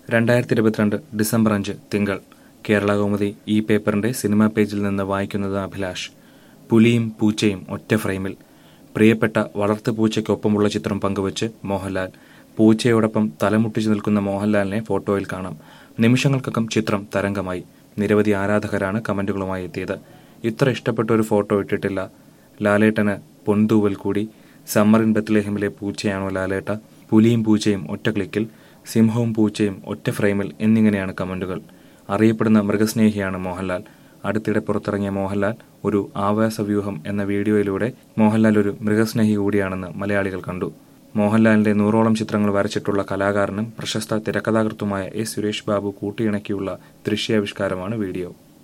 രണ്ടായിരത്തി ഇരുപത്തിരണ്ട് ഡിസംബർ അഞ്ച് തിങ്കൾ കേരള കൗമുദി ഈ പേപ്പറിന്റെ സിനിമാ പേജിൽ നിന്ന് വായിക്കുന്നത് അഭിലാഷ് പുലിയും പൂച്ചയും ഒറ്റ ഫ്രെയിമിൽ പ്രിയപ്പെട്ട വളർത്തു പൂച്ചയ്ക്കൊപ്പമുള്ള ചിത്രം പങ്കുവച്ച് മോഹൻലാൽ പൂച്ചയോടൊപ്പം തലമുട്ടിച്ചു നിൽക്കുന്ന മോഹൻലാലിനെ ഫോട്ടോയിൽ കാണാം നിമിഷങ്ങൾക്കകം ചിത്രം തരംഗമായി നിരവധി ആരാധകരാണ് കമന്റുകളുമായി എത്തിയത് ഇത്ര ഇഷ്ടപ്പെട്ട ഒരു ഫോട്ടോ ഇട്ടിട്ടില്ല ലാലേട്ടന് പൊൻതൂവൽ കൂടി സമ്മറിൻ ബത്ലേഹമിലെ പൂച്ചയാണോ ലാലേട്ട പുലിയും പൂച്ചയും ഒറ്റ ക്ലിക്കിൽ സിംഹവും പൂച്ചയും ഒറ്റ ഫ്രെയിമിൽ എന്നിങ്ങനെയാണ് കമന്റുകൾ അറിയപ്പെടുന്ന മൃഗസ്നേഹിയാണ് മോഹൻലാൽ അടുത്തിടെ പുറത്തിറങ്ങിയ മോഹൻലാൽ ഒരു ആവാസവ്യൂഹം എന്ന വീഡിയോയിലൂടെ മോഹൻലാൽ ഒരു മൃഗസ്നേഹി കൂടിയാണെന്ന് മലയാളികൾ കണ്ടു മോഹൻലാലിന്റെ നൂറോളം ചിത്രങ്ങൾ വരച്ചിട്ടുള്ള കലാകാരനും പ്രശസ്ത തിരക്കഥാകൃത്തുമായ എ സുരേഷ് ബാബു കൂട്ടിയിണക്കിയുള്ള ദൃശ്യാവിഷ്കാരമാണ് വീഡിയോ